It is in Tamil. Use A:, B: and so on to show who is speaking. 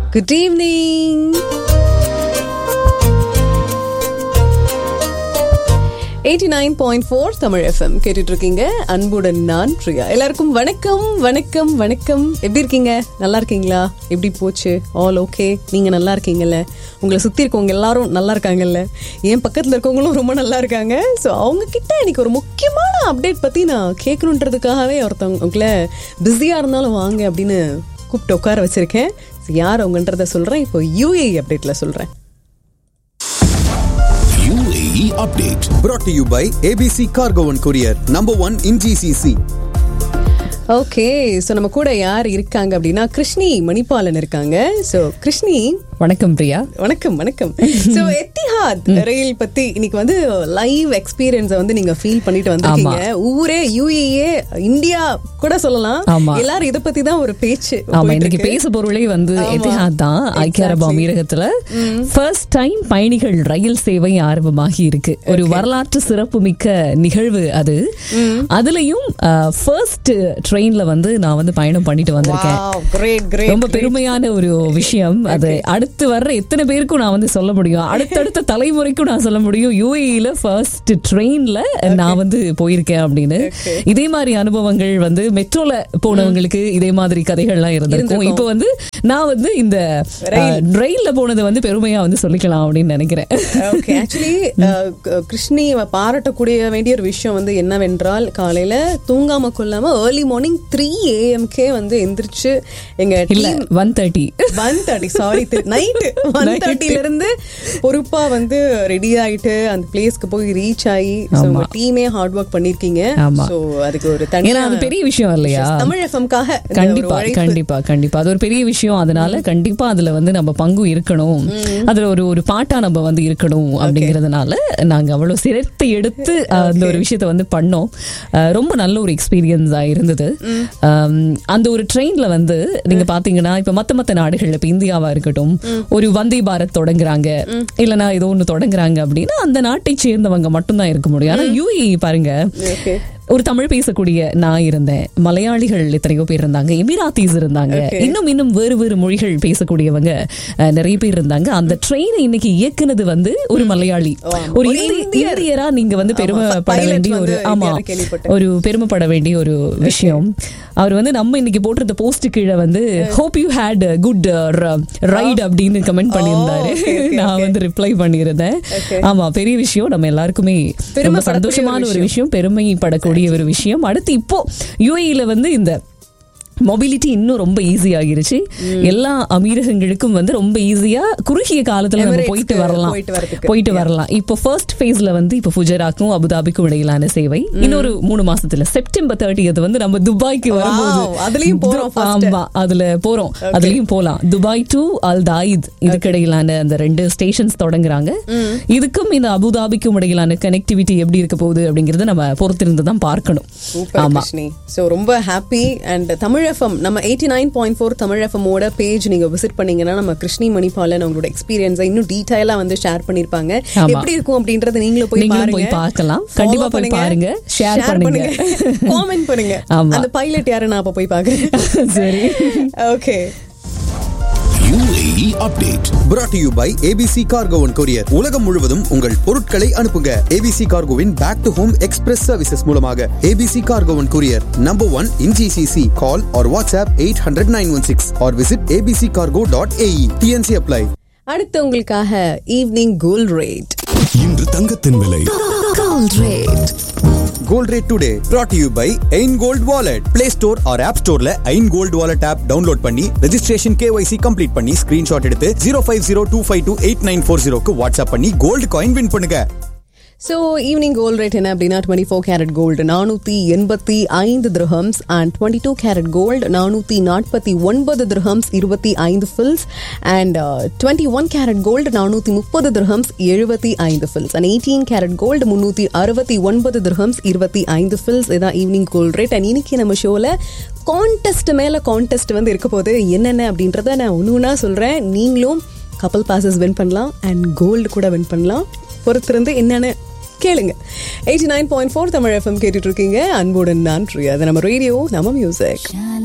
A: Good evening eighty nine point four Tamil FM கேட்டுட்டு இருக்கீங்க அன்புடன் நான் பிரியா எல்லாருக்கும் வணக்கம் வணக்கம் வணக்கம் எப்படி இருக்கீங்க நல்லா இருக்கீங்களா எப்படி போச்சு ஆல் ஓகே நீங்க நல்லா இருக்கீங்கல்ல உங்களை சுத்தி இருக்கவங்க எல்லாரும் நல்லா இருக்காங்கல்ல என் பக்கத்துல இருக்கவங்களும் ரொம்ப நல்லா இருக்காங்க ஸோ அவங்க கிட்ட இன்னைக்கு ஒரு முக்கியமான அப்டேட் பத்தி நான் கேட்கணுன்றதுக்காகவே ஒருத்தவங்க உங்களை பிஸியா இருந்தாலும் வாங்க அப்படின்னு கூப்பிட்டு உட்கார வச்சிருக்கேன் So, யார் அவங்கன்றத சொல்றேன் இப்போ யூஏ அப்டேட்ல சொல்றேன்
B: UAE update.
C: brought to you by ABC Cargo and Courier, number one in GCC.
A: Okay so நம்ம கூட யார் இருக்காங்க அப்படின்னா கிருஷ்ணி மணிபாலன் இருக்காங்க ஸோ கிருஷ்ணி
D: வணக்கம் பிரியா
A: வணக்கம் வணக்கம் ஸோ எத்திஹாத் ரயில் பத்தி இன்னைக்கு வந்து லைவ் எக்ஸ்பீரியன்ஸை வந்து நீங்க ஃபீல் பண்ணிட்டு வந்திருக்கீங்க ஊரே யூஏஏ இந்தியா கூட சொல்லலாம்
D: ஆமா.
A: எல்லாரும் இதை பத்தி தான் ஒரு பேச்சு
D: ஆமா
A: போயிட்டு
D: இன்னைக்கு
A: இருக்கு.
D: பேச பொருளே வந்து
A: ஆமா.
D: எத்திஹாத் தான் ஐக்கிய அரபு
A: Exactly.
D: அமீரகத்துல ஃபர்ஸ்ட் டைம் பயணிகள் ரயில் சேவை ஆரம்பமாகி இருக்கு ஒரு வரலாற்று சிறப்பு மிக்க நிகழ்வு அது அதுலயும் ஃபர்ஸ்ட் ட்ரெயின்ல வந்து நான் வந்து பயணம் பண்ணிட்டு வந்திருக்கேன்
A: Wow, great, great,
D: ரொம்ப
A: great.
D: பெருமையான ஒரு விஷயம் அது அடுத்து வர்ற எத்தனை பேருக்கும் நான் வந்து சொல்ல முடியும் அடுத்தடுத்த தலைமுறைக்கும் நான் சொல்ல முடியும் யூஏஇல ஃபர்ஸ்ட் ட்ரெயின்ல நான் வந்து போயிருக்கேன் அப்படின்னு
A: Okay.
D: இதே மாதிரி அனுபவங்கள் வந்து மெட்ரோல போனவங்களுக்கு இதே மாதிரி கதைகள்லாம் இருந்திருக்கும்
A: இருந்திருக்கும்.
D: இப்போ வந்து நான் வந்து இந்த
A: ரயில்.
D: ரயில்ல போனது வந்து பெருமையா வந்து சொல்லிக்கலாம் அப்படின்னு நினைக்கிறேன்
A: ஓகே ஆக்சுவலி கிருஷ்ணி பாராட்டக்கூடிய வேண்டிய ஒரு விஷயம் வந்து என்னவென்றால் காலையில தூங்காம கொள்ளாம ஏர்லி மார்னிங் த்ரீ ஏஎம்கே வந்து எந்திரிச்சு எங்க
D: இல்ல one thirty
A: one thirty sorry night one தேர்ட்டில இருந்து பொறுப்பா வந்து ரெடி ஆயிட்டு அந்த பிளேஸ்க்கு போய் ரீச் ஆகி so உங்க டீமே ஹார்ட் ஒர்க் பண்ணிருக்கீங்க
D: ஆமா.
A: சோ அதுக்கு ஒரு தனி
D: ஏன்னா அது பெரிய விஷயம் இல்லையா
A: தமிழ் எஃப்எம்காக
D: கண்டிப்பா கண்டிப்பா கண்டிப்பா அது ஒரு பெரிய விஷயம் அதனால கண்டிப்பா அதுல வந்து நம்ம பங்கு இருக்கணும் அதுல ஒரு ஒரு பாட்டா நம்ம வந்து இருக்கணும் அப்படிங்கறதுனால நாங்க அவ்வளவு சிரத்தை எடுத்து அஹ், அந்த ஒரு விஷயத்த வந்து பண்ணோம் அஹ், ரொம்ப நல்ல ஒரு எக்ஸ்பீரியன்ஸா இருந்தது அம், அந்த ஒரு ட்ரெயின்ல வந்து நீங்க பாத்தீங்கன்னா இப்ப மத்த மத்த நாடுகள்ல இப்ப இந்தியாவா இருக்கட்டும் ஒரு வந்தே பாரத் தொடங்குறாங்க இல்லனா ஏதோ ஒண்ணு தொடங்குறாங்க அப்படின்னா அந்த நாட்டை சேர்ந்தவங்க மட்டும்தான் இருக்க முடியும் ஆனா யூஏ பாருங்க
A: ஓகே
D: ஒரு தமிழ் பேசக்கூடிய நான் இருந்தேன் மலையாளிகள் எத்தனையோ பேர் இருந்தாங்க எமிராத்திஸ் இருந்தாங்க
A: Okay.
D: இன்னும் இன்னும் வேறு வேறு மொழிகள் பேசக்கூடியவங்க அஹ், நிறைய பேர் இருந்தாங்க அந்த ட்ரெயினை இன்னைக்கு இயக்குனது வந்து ஒரு மலையாளி
A: ஆமா.
D: ஒரு
A: ஒரு
D: இந்தி-
A: இந்தியர்.
D: இந்தியரா நீங்க வந்து
A: ஆமா,
D: பெருமைப்பட
A: pilot
D: வேண்டிய ஒரு
A: வந்து
D: ஆமா
A: இந்தியரை கேள்விப்பட்டேன்.
D: ஒரு பெருமைப்பட வேண்டிய ஒரு விஷயம் அவர் வந்து நம்ம இன்னைக்கு போட்டிருந்த போஸ்ட் கீழே வந்து hope you had good ride அப்படின்னு கமெண்ட் பண்ணியிருந்தாரு
A: okay, okay,
D: நான்
A: okay.
D: வந்து ரிப்ளை பண்ணியிருந்தேன்
A: Okay.
D: ஆமா பெரிய விஷயம் நம்ம எல்லாருக்குமே ரொம்ப
A: பெருமைப்படக்கூடிய
D: சந்தோஷமான
A: ஒரு
D: ஒரு விஷயம் பெருமைப்படக்கூடிய ஒரு விஷயம் அடுத்து இப்போ யுஏஇல வந்து இந்த மொபிலிட்டி இன்னும் ரொம்ப ஈஸி ஆகிருச்சு எல்லா அமீரகங்களுக்கும் வந்து ரொம்ப ஈஸியா குறுகிய காலத்துல நம்ம
A: Emirates
D: போயிட்டு
A: க்கு
D: வரலாம்
A: போயிட்டு வரதுக்கு.
D: போயிட்டு வரலாம் இப்போ ஃபர்ஸ்ட் ஃபேஸ்ல வந்து இப்போ ஃபுஜராக்கும் அபுதாபிக்கும் இடையிலான சேவை இன்னொரு மூணு மாசத்துல செப்டம்பர் தேர்ட்டியது வந்து நம்ம துபாய்க்கு வரும்போது
A: Wow, அதுலயும் போறோம்
D: து-
A: first.
D: ஆமா அதுல போறோம் அதுலயும் போலாம் துபாய் டு அல் தாயித் இதுக்கு இடையிலான அந்த ரெண்டு ஸ்டேஷன்ஸ் தொடங்குறாங்க இதுக்கும் இந்த அபுதாபிக்கும் இடையிலான கனெக்டிவிட்டி எப்படி இருக்க போகுது அப்படிங்கறத நம்ம பொறுத்திருந்து தான் பார்க்கணும்
A: சூப்பர்
D: ஆமா
A: கிருஷ்ணி ஸோ ரொம்ப ஹாப்பி அண்ட் தமிழ் எஃப்எம் நம்ம eighty nine point four Tamil எஃப்எம்மோட பேஜ் நீங்க விசிட் பண்ணீங்கன்னா நம்ம கிருஷ்ணி மணிபாலன் அவங்களோட எக்ஸ்பீரியன்ஸை இன்னும் டீடைலா வந்து ஷேர் பண்ணிருப்பாங்க
D: ஆமா.
A: எப்படி இருக்கும் அப்படின்றத நீங்களும் போய்
D: நீங்களும்
A: பாருங்க
D: போய் பார்க்கலாம். கண்டிப்பா
A: Follow
D: போய் பாருங்க. Share பண்ணுங்க.
A: காமெண்ட் பண்ணுங்க
D: ஆமா.
A: அந்த பைலட் யாரு நான் அப்ப போய் பாக்குறேன்
D: சரி
A: okay
B: UAE update.
C: brought to you by ABC Cargo and Courier. உலகம் முழுவதும் உங்கள் பொருட்களை அனுப்புங்க ABC Cargoவின் back to home express services மூலமாக ABC Cargo and Courier, number one in GCC. Call or WhatsApp 800-916 or visit abccargo.ae. TNC apply.
A: அடுத்து உங்களுக்காக ஈவினிங் கோல் ரேட்
B: இன்று தங்கத்தின் விலை
C: Gold rate today brought to you by Ain Gold Wallet. Play Store or App Storeல Ain Gold Wallet app download பண்ணி registration KYC complete பண்ணி screenshot எடுத்து 0502528940 க்கு வாட்ஸ்அப் பண்ணி கோல்ட் காயின் வின் பண்ணுங்க
A: ஸோ ஈவினிங் கோல்ட் ரேட் என்ன அப்படின்னா டுவெண்ட்டி ஃபோர் கேரட் கோல்டு நானூற்றி எண்பத்தி ஐந்து dirhams and twenty two carat gold நானூற்றி நாற்பத்தி ஒன்பது திரஹம்ஸ் இருபத்தி ஐந்து fils and twenty one carat gold நானூற்றி முப்பது திரஹம்ஸ் எழுபத்தி ஐந்து fils and eighteen carat gold முந்நூற்றி அறுபத்தி ஒன்பது திரஹம்ஸ் இருபத்தி ஐந்து ஃபில்ஸ் இதான் ஈவினிங் கோல்ட் ரேட் அண்ட் இன்னைக்கு நம்ம ஷோவில் கான்டெஸ்ட் மேலே கான்டெஸ்ட் வந்து இருக்க போது என்னென்ன அப்படின்றத நான் ஒன்று ஒன்றா சொல்கிறேன் நீங்களும் கப்பல் பாசஸ் வின் பண்ணலாம் அண்ட் கோல்டு கூட வின் பண்ணலாம் பொறுத்திருந்து என்னென்ன கேளுங்க eighty nine point four Tamil FM கேட்டுட்டு இருக்கீங்க அன்புடன் நான் பிரியா அது நம்ம ரேடியோ நம்ம மியூசிக்